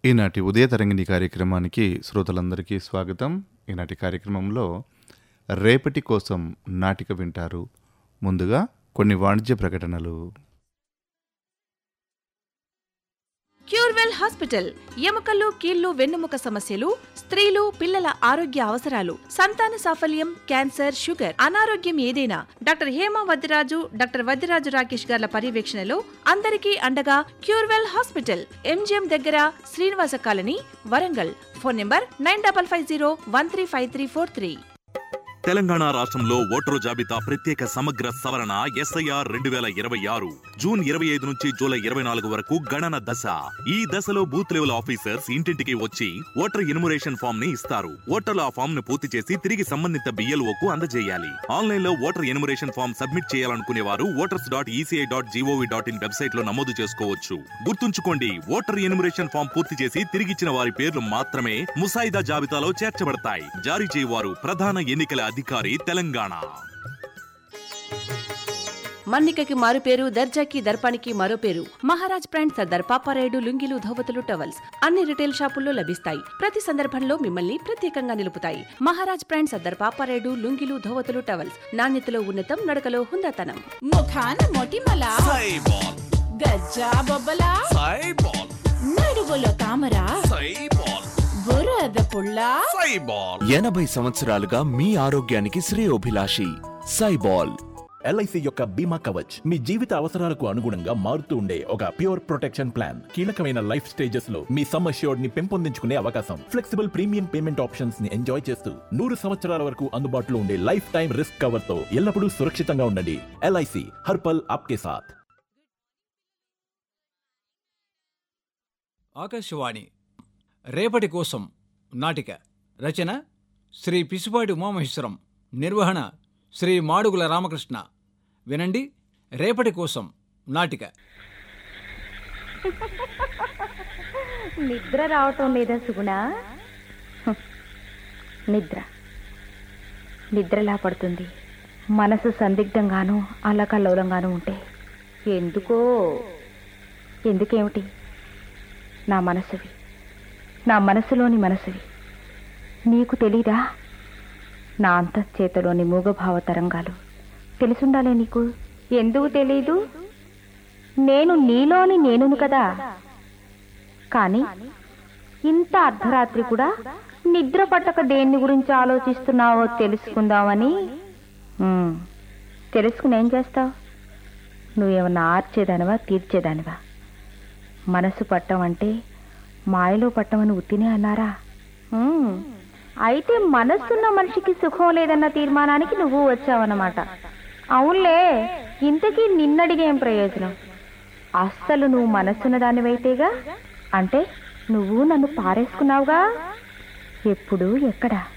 ఈనాటి ఉదయ తరంగిణి కార్యక్రమానికి శ్రోతలందరికీ స్వాగతం ఈనాటి కార్యక్రమంలో రేపటి కోసం నాటిక వింటారు ముందుగా కొన్ని వాణిజ్య ప్రకటనలు క్యూర్వెల్ హాస్పిటల్ ఎముకలు కీళ్లు వెన్నుముక సమస్యలు స్త్రీలు పిల్లల ఆరోగ్య అవసరాలు సంతాన సాఫల్యం క్యాన్సర్ షుగర్ అనారోగ్యం ఏదైనా డాక్టర్ హేమ వద్దిరాజు డాక్టర్ వద్దిరాజు రాకేష్ గార్ల పర్యవేక్షణలో అందరికీ అండగా క్యూర్వెల్ హాస్పిటల్ ఎంజిఎం దగ్గర Srinivasa colony Warangal phone number nine double five zero one three five three four three Telangana రాష్ట్రంలో ఓటరు జాబితా ప్రత్యేక సమగ్ర సవరణ ఎస్ఐఆర్ రెండు వేల ఇరవై ఆరు జూన్ ఇరవై ఐదు నుంచి జూలై ఇరవై నాలుగు వరకు గణన దశ ఈ దశలో బూత్ లెవెల్ ఆఫీసర్స్ ఇంటింటికి వచ్చి ఓటర్ ఎన్యుమరేషన్ ఫామ్ ని ఇస్తారు ఓటర్లు ఆ ఫామ్ ను పూర్తి చేసి తిరిగి సంబంధిత BLO కు అందజేయాలి ఆన్లైన్ లో ఓటర్ ఎన్యుమరేషన్ ఫామ్ సబ్మిట్ చేయాలనుకునే వారు voters dot ECI dot GOV dot in website లో నమోదు చేసుకోవచ్చు గుర్తుంచుకోండి ఓటర్ ఎన్యుమరేషన్ ఫామ్ పూర్తి చేసి తిరిగిచ్చిన వారి పేర్లు మాత్రమే ముసాయిదా జాబితాలో చేర్చబడతాయి జారీ చేయవారు ప్రధాన ఎన్నికల అధికారి తెలంగాణ మన్నికకి మారు పేరు దర్జాకి దర్పానికి మరో పేరు మహారాజ్ బ్రాండ్ సర్దార్ పాపారాయుడు లుంగిలు ధోవతులు టవల్స్ అన్ని రిటైల్ షాపుల్లో లభిస్తాయి ప్రతి సందర్భంలో మిమ్మల్ని ప్రత్యేకంగా నిలుపుతాయి మహారాజ్ బ్రాండ్ సర్దార్ పాపారాయుడు లుంగిలు ధోవతులు టవల్స్ నాణ్యతలో ఉన్నతం నడకలో హుందాతనం ముఖాన మొటిమల గజ్జా బొబ్బల నడువులో తామర బురద పుల్ల ఎనభై సంవత్సరాలుగా మీ ఆరోగ్యానికి శ్రేయోభిలాషి సైబాల్ ఎల్ఐసి యొక్క బీమా కవచ్ మీ జీవిత అవసరాలకు అనుగుణంగా మారుతూ ఉండే ఒక ప్యూర్ ప్రొటెక్షన్ ప్లాన్ కీలకమైన లైఫ్ స్టేజెస్ లో మీ సమ్ అష్యూర్డ్ ని పెంపొందించుకునే అవకాశం ఫ్లెక్సిబుల్ ప్రీమియం పేమెంట్ ఆప్షన్స్ ని ఎంజాయ్ చేస్తూ నూరు సంవత్సరాల వరకు అందుబాటులో ఉండే లైఫ్ టైం రిస్క్ కవర్ తో ఎల్లప్పుడూ సురక్షితంగా ఉండండి ఎల్ఐసి హర్పల్ ఆప్కే సాథ్ ఆకాశవాణి రేపటి కోసం నాటిక రచన శ్రీ పిసిపాటి ఉమామహేశ్వరం నిర్వహణ శ్రీ మాడుగుల రామకృష్ణ వినండి రేపటి కోసం నాటిక నిద్ర రావటం లేదా సుగుణ హ్మ్. నిద్ర నిద్రలా పడుతుంది మనసు సందిగ్ధంగానూ అల్లకల్లోలంగానూ ఉంటే ఎందుకో ఎందుకేమిటి నా మనసువి నా మనసులోని మనసువి నీకు తెలీదా నా అంతఃచేతలోని మూగభావ తరంగాలు తెలుసుండాలే నీకు ఎందుకు తెలీదు నేను నీలోని నేనును కదా కానీ ఇంత అర్ధరాత్రి కూడా నిద్ర పట్టక దేన్ని గురించి ఆలోచిస్తున్నావో తెలుసుకుందామని ఉమ్, తెలుసుకుని ఏం చేస్తావు నువ్వేమన్నా ఆర్చేదానివా తీర్చేదానివా మనసు పట్టం అంటే మాయలో పట్టమని ఉత్తినే అన్నారా ఉమ్, అయితే మనస్సున్న మనిషికి సుఖం లేదన్న తీర్మానానికి నువ్వు వచ్చావన్నమాట అవునులే ఇంతకీ నిన్నడిగేం ప్రయోజనం అస్సలు నువ్వు మనస్సున్న దానివైతేగా అంటే నువ్వు నన్ను పారేసుకున్నావుగా ఎప్పుడు ఎక్కడ